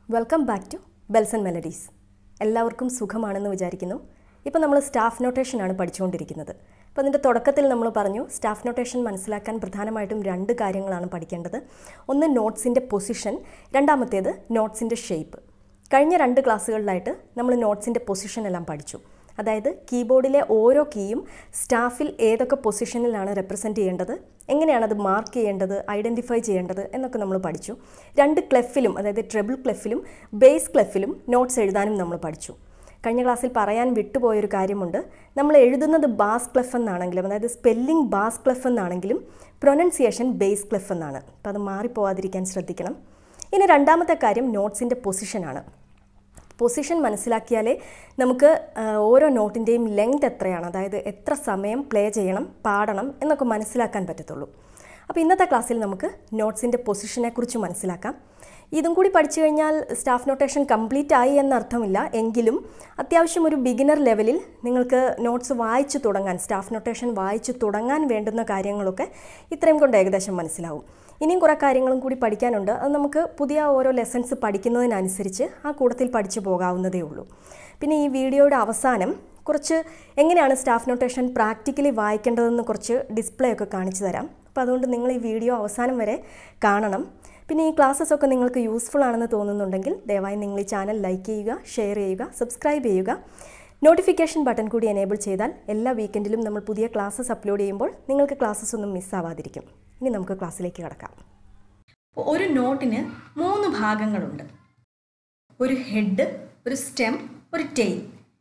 welcome back to bells and melodies എല്ലാവർക്കും സുഖമാണെന്ന് വിചാരിക്കുന്നു ഇപ്പോൾ നമ്മൾ സ്റ്റാഫ് നൊട്ടേഷനാണ് പഠിച്ചുകൊണ്ടിരിക്കുന്നത് അപ്പോൾ അതിൻ്റെ തുടക്കത്തിൽ നമ്മൾ പറഞ്ഞു സ്റ്റാഫ് നൊട്ടേഷൻ മനസ്സിലാക്കാൻ പ്രധാനമായിട്ടും രണ്ട് കാര്യങ്ങളാണ് പഠിക്കേണ്ടത് ഒന്ന് നോട്ട്സിൻ്റെ പൊസിഷൻ രണ്ടാമത്തേത് നോട്ട്സിൻ്റെ ഷേപ്പ് കഴിഞ്ഞ രണ്ട് ക്ലാസ്സുകളിലായിട്ട് നമ്മൾ നോട്ട്സിൻ്റെ പൊസിഷൻ എല്ലാം പഠിച്ചു അതായത് കീബോർഡിലെ ഓരോ കീയും സ്റ്റാഫിൽ ഏതൊക്കെ പൊസിഷനിലാണ് റെപ്രസെൻറ്റ് ചെയ്യേണ്ടത് എങ്ങനെയാണ് അത് മാർക്ക് ചെയ്യേണ്ടത് ഐഡൻറ്റിഫൈ ചെയ്യേണ്ടത് എന്നൊക്കെ നമ്മൾ പഠിച്ചു രണ്ട് ക്ലെഫിലും അതായത് ട്രെബിൾ ക്ലെഫിലും ബേസ് ക്ലെഫിലും നോട്ട്സ് എഴുതാനും നമ്മൾ പഠിച്ചു കഴിഞ്ഞ ക്ലാസ്സിൽ പറയാൻ വിട്ടുപോയൊരു കാര്യമുണ്ട് നമ്മൾ എഴുതുന്നത് ബാസ് ക്ലെഫ് എന്നാണെങ്കിലും അതായത് സ്പെല്ലിംഗ് ബാസ് ക്ലെഫ് എന്നാണെങ്കിലും പ്രൊനൗൺസിയേഷൻ ബേസ് ക്ലെഫ് എന്നാണ് അപ്പോൾ അത് മാറിപ്പോവാതിരിക്കാൻ ശ്രദ്ധിക്കണം ഇനി രണ്ടാമത്തെ കാര്യം നോട്ട്സിൻ്റെ പൊസിഷനാണ് പൊസിഷൻ മനസ്സിലാക്കിയാലേ നമുക്ക് ആ, ഓരോ നോട്ടിൻ്റെയും ലെങ്ത് എത്രയാണ് അതായത് എത്ര സമയം പ്ലേ ചെയ്യണം പാടണം എന്നൊക്കെ മനസ്സിലാക്കാൻ പറ്റത്തുള്ളൂ അപ്പോൾ ഇന്നത്തെ ക്ലാസ്സിൽ നമുക്ക് നോട്ട്സിൻ്റെ പൊസിഷനെക്കുറിച്ച് മനസ്സിലാക്കാം ഇതും കൂടി പഠിച്ചു കഴിഞ്ഞാൽ സ്റ്റാഫ് നൊട്ടേഷൻ കംപ്ലീറ്റ് ആയി എന്നർത്ഥമില്ല എങ്കിലും അത്യാവശ്യം ഒരു ബിഗിനർ ലെവലിൽ നിങ്ങൾക്ക് നോട്ട്സ് വായിച്ചു തുടങ്ങാൻ സ്റ്റാഫ് നൊട്ടേഷൻ വായിച്ചു തുടങ്ങാൻ വേണ്ടുന്ന കാര്യങ്ങളൊക്കെ ഇത്രയും കൊണ്ട് ഏകദേശം മനസ്സിലാവും ഇനിയും കുറേ കാര്യങ്ങളും കൂടി പഠിക്കാനുണ്ട് അത് നമുക്ക് പുതിയ ഓരോ ലെസൺസ് പഠിക്കുന്നതിനനുസരിച്ച് ആ കൂട്ടത്തിൽ പഠിച്ചു പോകാവുന്നതേ ഉള്ളൂ പിന്നെ ഈ വീഡിയോയുടെ അവസാനം കുറച്ച് എങ്ങനെയാണ് സ്റ്റാഫ് നൊട്ടേഷൻ പ്രാക്ടിക്കലി വായിക്കേണ്ടതെന്ന് കുറച്ച് ഡിസ്പ്ലേ ഒക്കെ കാണിച്ചു തരാം അപ്പോൾ അതുകൊണ്ട് നിങ്ങൾ ഈ വീഡിയോ അവസാനം വരെ കാണണം പിന്നെ ഈ ക്ലാസ്സസ് ഒക്കെ നിങ്ങൾക്ക് യൂസ്ഫുൾ ആണെന്ന് തോന്നുന്നുണ്ടെങ്കിൽ ദയവായി നിങ്ങൾ ഈ ചാനൽ ലൈക്ക് ചെയ്യുക ഷെയർ ചെയ്യുക സബ്സ്ക്രൈബ് ചെയ്യുക നോട്ടിഫിക്കേഷൻ ബട്ടൺ കൂടി എനേബിൾ ചെയ്താൽ എല്ലാ വീക്കെൻഡിലും നമ്മൾ പുതിയ ക്ലാസ്സസ് അപ്ലോഡ് ചെയ്യുമ്പോൾ നിങ്ങൾക്ക് ക്ലാസ്സസ് ഒന്നും മിസ്സാവാതിരിക്കും ഇനി നമുക്ക് ക്ലാസ്സിലേക്ക് കടക്കാം ഒരു നോട്ടിന് മൂന്ന് ഭാഗങ്ങളുണ്ട് ഒരു ഹെഡ് ഒരു സ്റ്റെം ഒരു ടെയിൽ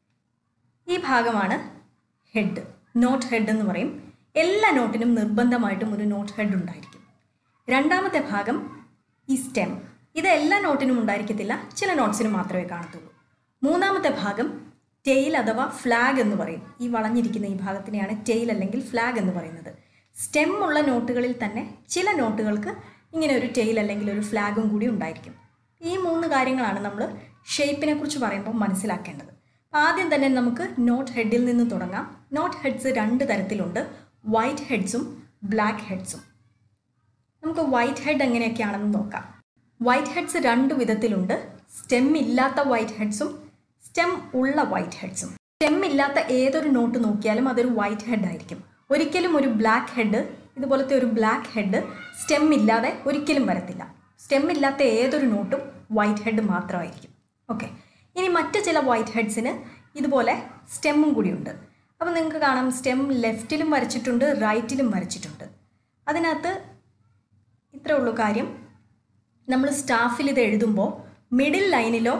ഈ ഭാഗമാണ് ഹെഡ് നോട്ട് ഹെഡ് എന്ന് പറയും എല്ലാ നോട്ടിനും നിർബന്ധമായിട്ടും ഒരു നോട്ട് ഹെഡ് ഉണ്ടായിരിക്കും രണ്ടാമത്തെ ഭാഗം ഈ സ്റ്റെം ഇത് എല്ലാ നോട്ടിനും ഉണ്ടായിരിക്കത്തില്ല ചില നോട്ട്സിന് മാത്രമേ കാണത്തുള്ളൂ മൂന്നാമത്തെ ഭാഗം ടെയിൽ അഥവാ ഫ്ലാഗ് എന്ന് പറയും ഈ വളഞ്ഞിരിക്കുന്ന ഈ ഭാഗത്തിനെയാണ് ടെയിൽ അല്ലെങ്കിൽ ഫ്ലാഗ് എന്ന് പറയുന്നത് സ്റ്റെം ഉള്ള നോട്ടുകളിൽ തന്നെ ചില നോട്ടുകൾക്ക് ഇങ്ങനെ ഒരു ടെയിൽ അല്ലെങ്കിൽ ഒരു ഫ്ലാഗും കൂടി ഉണ്ടായിരിക്കും ഈ മൂന്ന് കാര്യങ്ങളാണ് നമ്മൾ ഷേപ്പിനെ കുറിച്ച് പറയുമ്പോൾ മനസ്സിലാക്കേണ്ടത് അപ്പോൾ ആദ്യം തന്നെ നമുക്ക് നോട്ട് ഹെഡിൽ നിന്ന് തുടങ്ങാം നോട്ട് ഹെഡ്സ് രണ്ട് തരത്തിലുണ്ട് വൈറ്റ് ഹെഡ്സും ബ്ലാക്ക് ഹെഡ്സും നമുക്ക് വൈറ്റ് ഹെഡ് എങ്ങനെയൊക്കെയാണെന്ന് നോക്കാം വൈറ്റ് ഹെഡ്സ് രണ്ട് വിധത്തിലുണ്ട് സ്റ്റെം ഇല്ലാത്ത വൈറ്റ് ഹെഡ്സും സ്റ്റെം ഉള്ള വൈറ്റ് ഹെഡ്സും സ്റ്റെം ഇല്ലാത്ത ഏതൊരു നോട്ട് നോക്കിയാലും അതൊരു വൈറ്റ് ഹെഡ് ആയിരിക്കും ഒരിക്കലും ഒരു ബ്ലാക്ക് ഹെഡ് ഇതുപോലത്തെ ഒരു ബ്ലാക്ക് ഹെഡ് സ്റ്റെം ഇല്ലാതെ ഒരിക്കലും വരത്തില്ല സ്റ്റെം ഇല്ലാത്ത ഏതൊരു നോട്ടും വൈറ്റ് ഹെഡ് മാത്രമായിരിക്കും ഓക്കെ ഇനി മറ്റ് ചില വൈറ്റ് ഹെഡ്സിന് ഇതുപോലെ സ്റ്റെമ്മും കൂടിയുണ്ട് അപ്പോൾ നിങ്ങൾക്ക് കാണാം സ്റ്റെം ലെഫ്റ്റിലും വരച്ചിട്ടുണ്ട് റൈറ്റിലും വരച്ചിട്ടുണ്ട് അതിനകത്ത് ഇത്രേ ഉള്ളൂ കാര്യം നമ്മൾ സ്റ്റാഫിൽ ഇത് എഴുതുമ്പോൾ മിഡിൽ ലൈനിലോ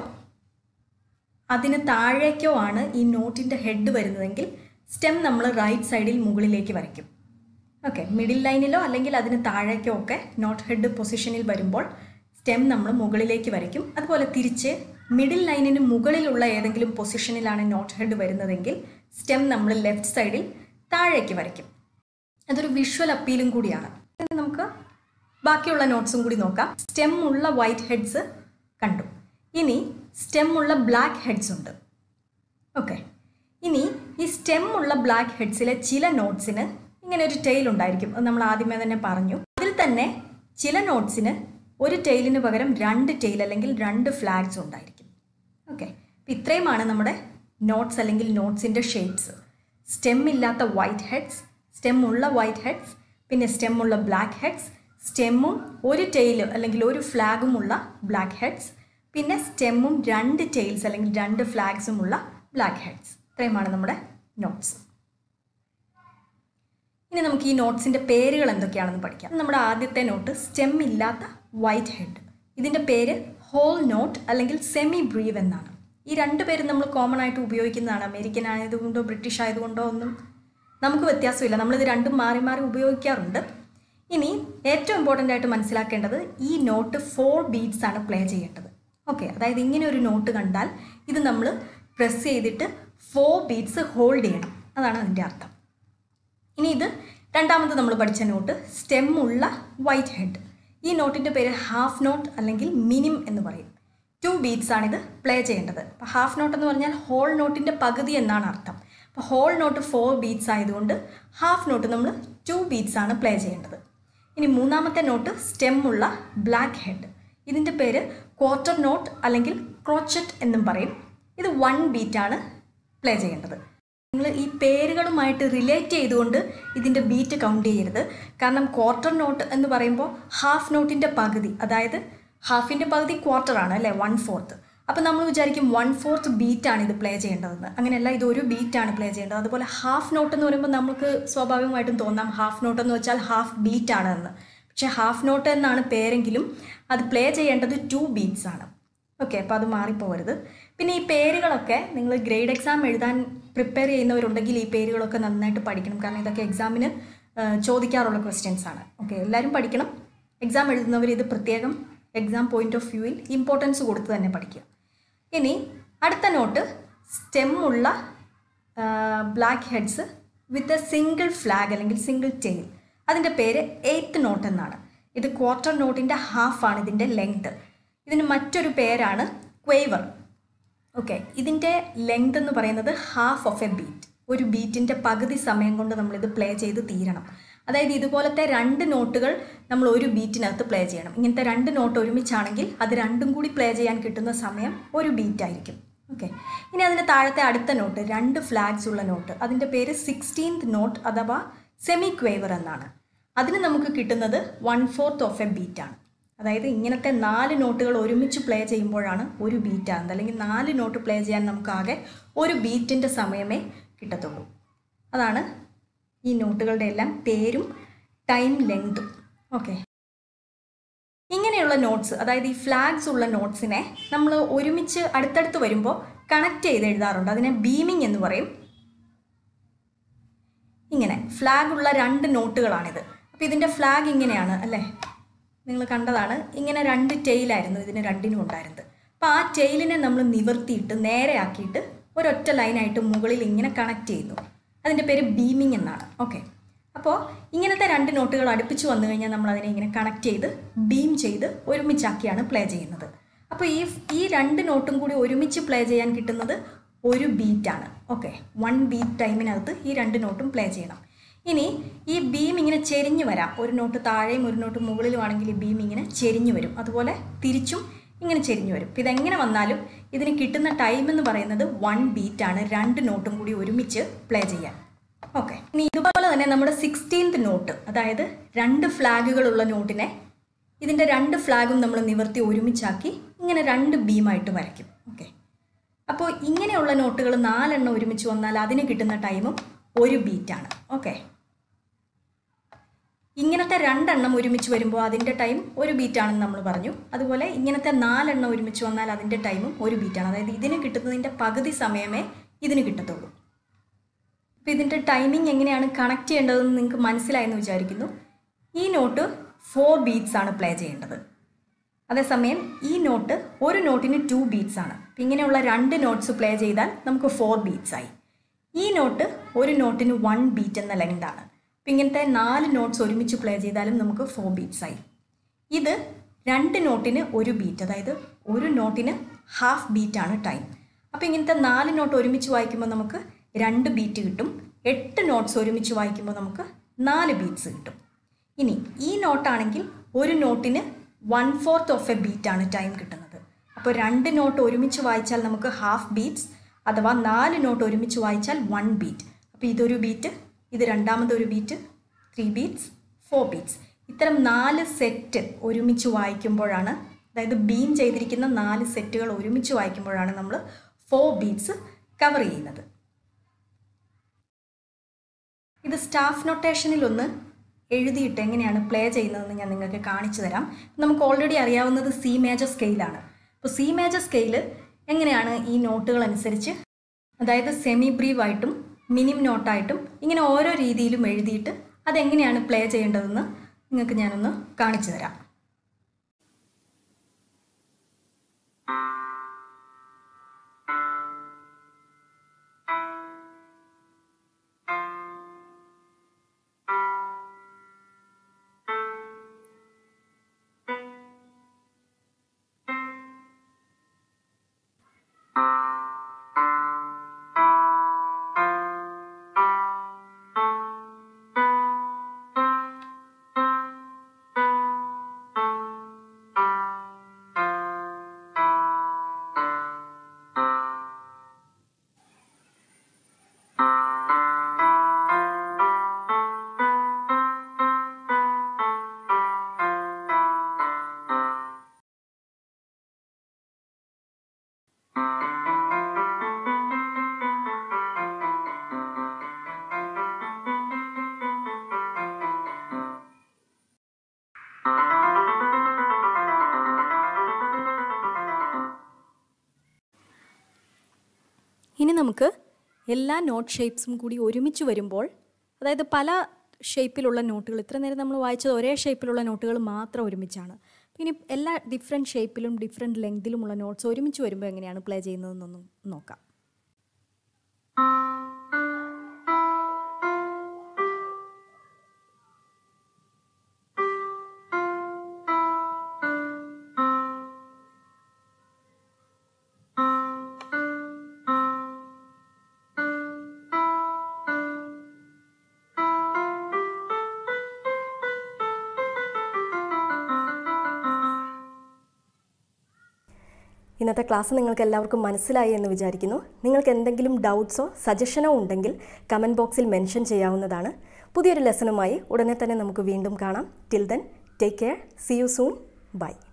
അതിന് താഴേക്കോ ആണ് ഈ നോട്ടിൻ്റെ ഹെഡ് വരുന്നതെങ്കിൽ സ്റ്റെം നമ്മൾ റൈറ്റ് സൈഡിൽ മുകളിലേക്ക് വരയ്ക്കും ഓക്കെ മിഡിൽ ലൈനിലോ അല്ലെങ്കിൽ അതിന് താഴേക്കോ ഒക്കെ നോട്ട് ഹെഡ് പൊസിഷനിൽ വരുമ്പോൾ സ്റ്റെം നമ്മൾ മുകളിലേക്ക് വരയ്ക്കും അതുപോലെ തിരിച്ച് മിഡിൽ ലൈനിന് മുകളിലുള്ള ഏതെങ്കിലും പൊസിഷനിലാണ് നോട്ട് ഹെഡ് വരുന്നതെങ്കിൽ സ്റ്റെം നമ്മൾ ലെഫ്റ്റ് സൈഡിൽ താഴേക്ക് വരയ്ക്കും അതൊരു വിഷ്വൽ അപ്പീലും കൂടിയാണ് ഇനി നമുക്ക് ബാക്കിയുള്ള നോട്ട്സും കൂടി നോക്കാം സ്റ്റെം ഉള്ള വൈറ്റ് ഹെഡ്സ് കണ്ടു ഇനി സ്റ്റെം ഉള്ള ബ്ലാക്ക് ഹെഡ്സ് ഉണ്ട് ഓക്കെ ഇനി ഈ സ്റ്റെം ഉള്ള ബ്ലാക്ക് ഹെഡ്സിലെ ചില നോട്ട്സിന് ഇങ്ങനെ ഒരു ടെയിൽ ഉണ്ടായിരിക്കും അത് നമ്മൾ ആദ്യമേ തന്നെ പറഞ്ഞു അതിൽ തന്നെ ചില നോട്ട്സിന് ഒരു ടെയിലിന് പകരം രണ്ട് ടെയിൽ അല്ലെങ്കിൽ രണ്ട് ഫ്ലാഗ്സ് ഉണ്ടായിരിക്കും ഓക്കെ അപ്പം ഇത്രയുമാണ് നമ്മുടെ നോട്ട്സ് അല്ലെങ്കിൽ നോട്ട്സിൻ്റെ ഷേപ്സ് സ്റ്റെം ഇല്ലാത്ത വൈറ്റ് ഹെഡ്സ് സ്റ്റെം ഉള്ള വൈറ്റ് ഹെഡ്സ് പിന്നെ സ്റ്റെം ഉള്ള ബ്ലാക്ക് ഹെഡ്സ് സ്റ്റെമ്മും ഒരു ടെയിൽ അല്ലെങ്കിൽ ഒരു ഫ്ലാഗും ഉള്ള ബ്ലാക്ക് ഹെഡ്സ് പിന്നെ സ്റ്റെമ്മും രണ്ട് ടെയിൽസ് അല്ലെങ്കിൽ രണ്ട് ഫ്ലാഗ്സും ഉള്ള ബ്ലാക്ക് ഹെഡ്സ് ഇത്രയുമാണ് നമ്മുടെ നോട്ട്സ് ഇനി നമുക്ക് ഈ നോട്ട്സിൻ്റെ പേരുകൾ എന്തൊക്കെയാണെന്ന് പഠിക്കാം നമ്മുടെ ആദ്യത്തെ നോട്ട് സ്റ്റെം ഇല്ലാത്ത വൈറ്റ് ഹെഡ് ഇതിൻ്റെ പേര് ഹോൾ നോട്ട് അല്ലെങ്കിൽ സെമി ബ്രീവ് എന്നാണ് ഈ രണ്ട് പേരും നമ്മൾ കോമൺ ആയിട്ട് ഉപയോഗിക്കുന്നതാണ് അമേരിക്കൻ ആയതുകൊണ്ടോ ബ്രിട്ടീഷ് ആയതുകൊണ്ടോ ഒന്നും നമുക്ക് വ്യത്യാസമില്ല നമ്മളിത് രണ്ടും മാറി മാറി ഉപയോഗിക്കാറുണ്ട് ഇനി ഏറ്റവും ഇമ്പോർട്ടൻ്റ് ആയിട്ട് മനസ്സിലാക്കേണ്ടത് ഈ നോട്ട് ഫോർ ബീറ്റ്സ് ആണ് പ്ലേ ചെയ്യേണ്ടത് ഓക്കെ അതായത് ഇങ്ങനെ ഒരു നോട്ട് കണ്ടാൽ ഇത് നമ്മൾ പ്രസ് ചെയ്തിട്ട് ഫോർ ബീറ്റ്സ് ഹോൾഡ് ചെയ്യണം അതാണ് അതിൻ്റെ അർത്ഥം ഇനി ഇത് രണ്ടാമത് നമ്മൾ പഠിച്ച നോട്ട് സ്റ്റെം ഉള്ള വൈറ്റ് ഹെഡ് ഈ നോട്ടിൻ്റെ പേര് ഹാഫ് നോട്ട് അല്ലെങ്കിൽ മിനിം എന്ന് പറയും ടു ബീറ്റ്സ് ആണിത് പ്ലേ ചെയ്യേണ്ടത് അപ്പോൾ ഹാഫ് നോട്ട് എന്ന് പറഞ്ഞാൽ ഹോൾ നോട്ടിൻ്റെ പകുതി എന്നാണ് അർത്ഥം അപ്പോൾ ഹോൾ നോട്ട് ഫോർ ബീറ്റ്സ് ആയതുകൊണ്ട് ഹാഫ് നോട്ട് നമ്മൾ ടു ബീറ്റ്സ് ആണ് പ്ലേ ചെയ്യേണ്ടത് ഇനി മൂന്നാമത്തെ നോട്ട് സ്റ്റെം ഉള്ള ബ്ലാക്ക് ഹെഡ് ഇതിൻ്റെ പേര് ക്വാർട്ടർ നോട്ട് അല്ലെങ്കിൽ ക്രോച്ചറ്റ് എന്നും പറയും ഇത് വൺ ബീറ്റാണ് പ്ലേ ചെയ്യേണ്ടത് നിങ്ങൾ ഈ പേരുകളുമായിട്ട് റിലേറ്റ് ചെയ്തുകൊണ്ട് ഇതിൻ്റെ ബീറ്റ് കൗണ്ട് ചെയ്യരുത് കാരണം ക്വാർട്ടർ നോട്ട് എന്ന് പറയുമ്പോൾ ഹാഫ് നോട്ടിൻ്റെ പകുതി അതായത് ഹാഫിൻ്റെ പകുതി ക്വാർട്ടർ ആണ് അല്ലേ വൺ ഫോർത്ത് അപ്പോൾ നമ്മൾ വിചാരിക്കും വൺ ഫോർത്ത് ബീറ്റാണ് ഇത് പ്ലേ ചെയ്യേണ്ടതെന്ന് അങ്ങനെയല്ല ഇത് ഒരു ബീറ്റാണ് പ്ലേ ചെയ്യേണ്ടത് അതുപോലെ ഹാഫ് നോട്ട് എന്ന് പറയുമ്പോൾ നമുക്ക് സ്വാഭാവികമായിട്ടും തോന്നാം ഹാഫ് നോട്ട് എന്ന് വെച്ചാൽ ഹാഫ് ബീറ്റാണ് എന്ന് പക്ഷേ ഹാഫ് നോട്ട് എന്നാണ് പേരെങ്കിലും അത് പ്ലേ ചെയ്യേണ്ടത് ടു ബീറ്റ്സ് ആണ് ഓക്കെ അപ്പോൾ അത് മാറിപ്പോകരുത് പിന്നെ ഈ പേരുകളൊക്കെ നിങ്ങൾ ഗ്രേഡ് എക്സാം എഴുതാൻ പ്രിപ്പയർ ചെയ്യുന്നവരുണ്ടെങ്കിൽ ഈ പേരുകളൊക്കെ നന്നായിട്ട് പഠിക്കണം കാരണം ഇതൊക്കെ എക്സാമിന് ചോദിക്കാറുള്ള ക്വസ്റ്റ്യൻസ് ആണ് ഓക്കെ എല്ലാവരും പഠിക്കണം എക്സാം എഴുതുന്നവർ ഇത് പ്രത്യേകം എക്സാം പോയിന്റ് ഓഫ് വ്യൂവിൽ ഇമ്പോർട്ടൻസ് കൊടുത്ത് തന്നെ പഠിക്കുക ഇനി അടുത്ത നോട്ട് സ്റ്റെം ഉള്ള black heads with a single flag അല്ലെങ്കിൽ സിംഗിൾ ടെയിൽ അതിൻ്റെ പേര് എയ്ത്ത് നോട്ട് എന്നാണ് ഇത് ക്വാർട്ടർ നോട്ടിൻ്റെ ഹാഫാണ് ഇതിൻ്റെ ലെങ്ത് ഇതിന് മറ്റൊരു പേരാണ് ക്വേവർ ഓക്കെ ഇതിൻ്റെ ലെങ്ത് എന്ന് പറയുന്നത് ഹാഫ് ഓഫ് എ ബീറ്റ് ഒരു ബീറ്റിൻ്റെ പകുതി സമയം കൊണ്ട് നമ്മളിത് പ്ലേ ചെയ്ത് തീരണം അതായത് ഇതുപോലത്തെ രണ്ട് നോട്ടുകൾ നമ്മൾ ഒരു ബീറ്റിനകത്ത് പ്ലേ ചെയ്യണം ഇങ്ങനത്തെ രണ്ട് നോട്ട് ഒരുമിച്ചാണെങ്കിൽ അത് രണ്ടും കൂടി പ്ലേ ചെയ്യാൻ കിട്ടുന്ന സമയം ഒരു ബീറ്റ് ആയിരിക്കും ഓക്കെ ഇനി അതിൻ്റെ താഴത്തെ അടുത്ത നോട്ട് രണ്ട് ഫ്ലാഗ്സ് ഉള്ള നോട്ട് അതിൻ്റെ പേര് സിക്സ്റ്റീൻത് നോട്ട് അഥവാ സെമി ക്വേവർ എന്നാണ് അതിന് നമുക്ക് കിട്ടുന്നത് വൺ ഫോർത്ത് ഓഫ് എ ബീറ്റാണ് അതായത് ഇങ്ങനത്തെ നാല് നോട്ടുകൾ ഒരുമിച്ച് പ്ലേ ചെയ്യുമ്പോഴാണ് ഒരു ബീറ്റ് ആകുന്നത് അല്ലെങ്കിൽ നാല് നോട്ട് പ്ലേ ചെയ്യാൻ നമുക്കാകെ ഒരു ബീറ്റിൻ്റെ സമയമേ കിട്ടത്തുള്ളൂ അതാണ് ഈ നോട്ടുകളുടെ എല്ലാം പേരും ടൈം ലെങ്തും ഓക്കെ ഇങ്ങനെയുള്ള നോട്ട്സ് അതായത് ഈ ഫ്ലാഗ്സ് ഉള്ള നോട്ട്സിനെ നമ്മൾ ഒരുമിച്ച് അടുത്തടുത്ത് വരുമ്പോൾ കണക്ട് ചെയ്ത് എഴുതാറുണ്ട് അതിനെ ബീമിംഗ് എന്ന് പറയും ഇങ്ങനെ ഫ്ലാഗ് ഉള്ള രണ്ട് നോട്ടുകളാണിത് അപ്പോൾ ഇതിൻ്റെ ഫ്ലാഗ് ഇങ്ങനെയാണ് അല്ലേ നിങ്ങൾ കണ്ടതാണ് ഇങ്ങനെ രണ്ട് ടെയിലായിരുന്നു ഇതിന് രണ്ടിനും ഉണ്ടായിരുന്നത് അപ്പോൾ ആ ടെയിലിനെ നമ്മൾ നിവർത്തിയിട്ട് നേരെ ആക്കിയിട്ട് ഒരൊറ്റ ലൈനായിട്ട് മുകളിൽ ഇങ്ങനെ കണക്ട് ചെയ്യുന്നു അതിൻ്റെ പേര് ബീമിംഗ് എന്നാണ് ഓക്കെ അപ്പോൾ ഇങ്ങനത്തെ രണ്ട് നോട്ടുകൾ അടുപ്പിച്ച് വന്നു കഴിഞ്ഞാൽ നമ്മൾ അതിനെ ഇങ്ങനെ കണക്ട് ചെയ്ത് ബീം ചെയ്ത് ഒരുമിച്ചാക്കിയാണ് പ്ലേ ചെയ്യുന്നത് അപ്പോൾ ഈ ഈ രണ്ട് നോട്ടും കൂടി ഒരുമിച്ച് പ്ലേ ചെയ്യാൻ കിട്ടുന്നത് ഒരു ബീറ്റാണ് ഓക്കെ വൺ ബീറ്റ് ടൈമിനകത്ത് ഈ രണ്ട് നോട്ടും പ്ലേ ചെയ്യണം ഇനി ഈ ബീം ഇങ്ങനെ ചെരിഞ്ഞു വരാം ഒരു നോട്ട് താഴെയും ഒരു നോട്ട് മുകളിലും ആണെങ്കിൽ ഈ ബീം ഇങ്ങനെ ചെരിഞ്ഞു വരും അതുപോലെ തിരിച്ചും ഇങ്ങനെ ചെരിഞ്ഞു വരും അപ്പോൾ ഇതെങ്ങനെ വന്നാലും ഇതിന് കിട്ടുന്ന ടൈം എന്ന് പറയുന്നത് വൺ ബീറ്റാണ് രണ്ട് നോട്ടും കൂടി ഒരുമിച്ച് പ്ലേ ചെയ്യാൻ ഓക്കെ ഇനി ഇതുപോലെ തന്നെ നമ്മുടെ സിക്സ്റ്റീൻത് നോട്ട് അതായത് രണ്ട് ഫ്ലാഗുകളുള്ള നോട്ടിനെ ഇതിൻ്റെ രണ്ട് ഫ്ലാഗും നമ്മൾ നിവർത്തി ഒരുമിച്ചാക്കി ഇങ്ങനെ രണ്ട് ബീമായിട്ട് വരയ്ക്കും ഓക്കെ അപ്പോൾ ഇങ്ങനെയുള്ള നോട്ടുകൾ നാലെണ്ണം ഒരുമിച്ച് വന്നാൽ അതിന് കിട്ടുന്ന ടൈമും ഒരു ബീറ്റാണ് ഓക്കെ ഇങ്ങനത്തെ രണ്ടെണ്ണം ഒരുമിച്ച് വരുമ്പോൾ അതിൻ്റെ ടൈം ഒരു ബീറ്റാണെന്ന് നമ്മൾ പറഞ്ഞു അതുപോലെ ഇങ്ങനത്തെ നാലെണ്ണം ഒരുമിച്ച് വന്നാൽ അതിൻ്റെ ടൈമും ഒരു ബീറ്റാണ് അതായത് ഇതിന് കിട്ടുന്നതിൻ്റെ പകുതി സമയമേ ഇതിന് കിട്ടത്തുള്ളൂ അപ്പോൾ ഇതിൻ്റെ ടൈമിംഗ് എങ്ങനെയാണ് കണക്ട് ചെയ്യേണ്ടതെന്ന് നിങ്ങൾക്ക് മനസ്സിലായെന്ന് വിചാരിക്കുന്നു ഈ നോട്ട് ഫോർ ബീറ്റ്സ് ആണ് പ്ലേ ചെയ്യേണ്ടത് അതേസമയം ഈ നോട്ട് ഒരു നോട്ടിന് ടു ബീറ്റ്സ് ആണ് അപ്പം ഇങ്ങനെയുള്ള രണ്ട് നോട്ട്സ് പ്ലേ ചെയ്താൽ നമുക്ക് ഫോർ ബീറ്റ്സ് ആയി ഈ നോട്ട് ഒരു നോട്ടിന് വൺ ബീറ്റ് എന്ന ലെങ്ത് ആണ് അപ്പം ഇങ്ങനത്തെ നാല് നോട്ട്സ് ഒരുമിച്ച് പ്ലേ ചെയ്താലും നമുക്ക് ഫോർ ബീറ്റ്സ് ആയി ഇത് രണ്ട് നോട്ടിന് ഒരു ബീറ്റ് അതായത് ഒരു നോട്ടിന് ഹാഫ് ബീറ്റാണ് ടൈം അപ്പോൾ ഇങ്ങനത്തെ നാല് നോട്ട് ഒരുമിച്ച് വായിക്കുമ്പോൾ നമുക്ക് രണ്ട് ബീറ്റ് കിട്ടും എട്ട് നോട്ട്സ് ഒരുമിച്ച് വായിക്കുമ്പോൾ നമുക്ക് നാല് ബീറ്റ്സ് കിട്ടും ഇനി ഈ നോട്ടാണെങ്കിൽ ഒരു നോട്ടിന് വൺ ഫോർത്ത് ഓഫ് എ ബീറ്റാണ് ടൈം കിട്ടുന്നത് അപ്പോൾ രണ്ട് നോട്ട് ഒരുമിച്ച് വായിച്ചാൽ നമുക്ക് ഹാഫ് ബീറ്റ്സ് അഥവാ നാല് നോട്ട് ഒരുമിച്ച് വായിച്ചാൽ വൺ ബീറ്റ് അപ്പോൾ ഇതൊരു ബീറ്റ് ഇത് രണ്ടാമതൊരു beat three beats four beats ഇത്തരം നാല് സെറ്റ് ഒരുമിച്ച് വായിക്കുമ്പോഴാണ് അതായത് ബീം ചെയ്തിരിക്കുന്ന നാല് സെറ്റുകൾ ഒരുമിച്ച് വായിക്കുമ്പോഴാണ് നമ്മൾ ഫോർ ബീറ്റ്സ് കവർ ചെയ്യുന്നത് ഇത് സ്റ്റാഫ് നൊട്ടേഷനിൽ ഒന്ന് എഴുതിയിട്ട് എങ്ങനെയാണ് പ്ലേ ചെയ്യുന്നതെന്ന് ഞാൻ നിങ്ങൾക്ക് കാണിച്ചു തരാം നമുക്ക് ഓൾറെഡി അറിയാവുന്നത് സി മേജർ സ്കെയിലാണ് അപ്പോൾ സി മേജർ സ്കെയിൽ എങ്ങനെയാണ് ഈ നോട്ടുകൾ അനുസരിച്ച് അതായത് സെമി ബ്രീവായിട്ടും മിനിം നോട്ടായിട്ടും ഇങ്ങനെ ഓരോ രീതിയിലും എഴുതിയിട്ട് അതെങ്ങനെയാണ് പ്ലേ ചെയ്യേണ്ടതെന്ന് നിങ്ങൾക്ക് ഞാനൊന്ന് കാണിച്ചു തരാം നമുക്ക് എല്ലാ നോട്ട് ഷേപ്സും കൂടി ഒരുമിച്ച് വരുമ്പോൾ അതായത് പല ഷേപ്പിലുള്ള നോട്ടുകൾ ഇത്ര നേരം നമ്മൾ വായിച്ചത് ഒരേ ഷേപ്പിലുള്ള നോട്ടുകൾ മാത്രം ഒരുമിച്ചാണ് ഇനി എല്ലാ ഡിഫറെൻറ്റ് ഷേപ്പിലും ഡിഫറെൻറ്റ് ലെങ്തിലുമുള്ള നോട്ട്സ് ഒരുമിച്ച് വരുമ്പോൾ എങ്ങനെയാണ് പ്ലേ ചെയ്യുന്നതെന്നൊന്നും നോക്കാം ഇന്നത്തെ ക്ലാസ് നിങ്ങൾക്ക് എല്ലാവർക്കും മനസ്സിലായി എന്ന് വിചാരിക്കുന്നു നിങ്ങൾക്ക് എന്തെങ്കിലും ഡൗട്ട്സോ സജഷനോ ഉണ്ടെങ്കിൽ കമൻറ്റ് ബോക്സിൽ മെൻഷൻ ചെയ്യാവുന്നതാണ് പുതിയൊരു ലെസണുമായി ഉടനെ തന്നെ നമുക്ക് വീണ്ടും കാണാം till then take care see you soon by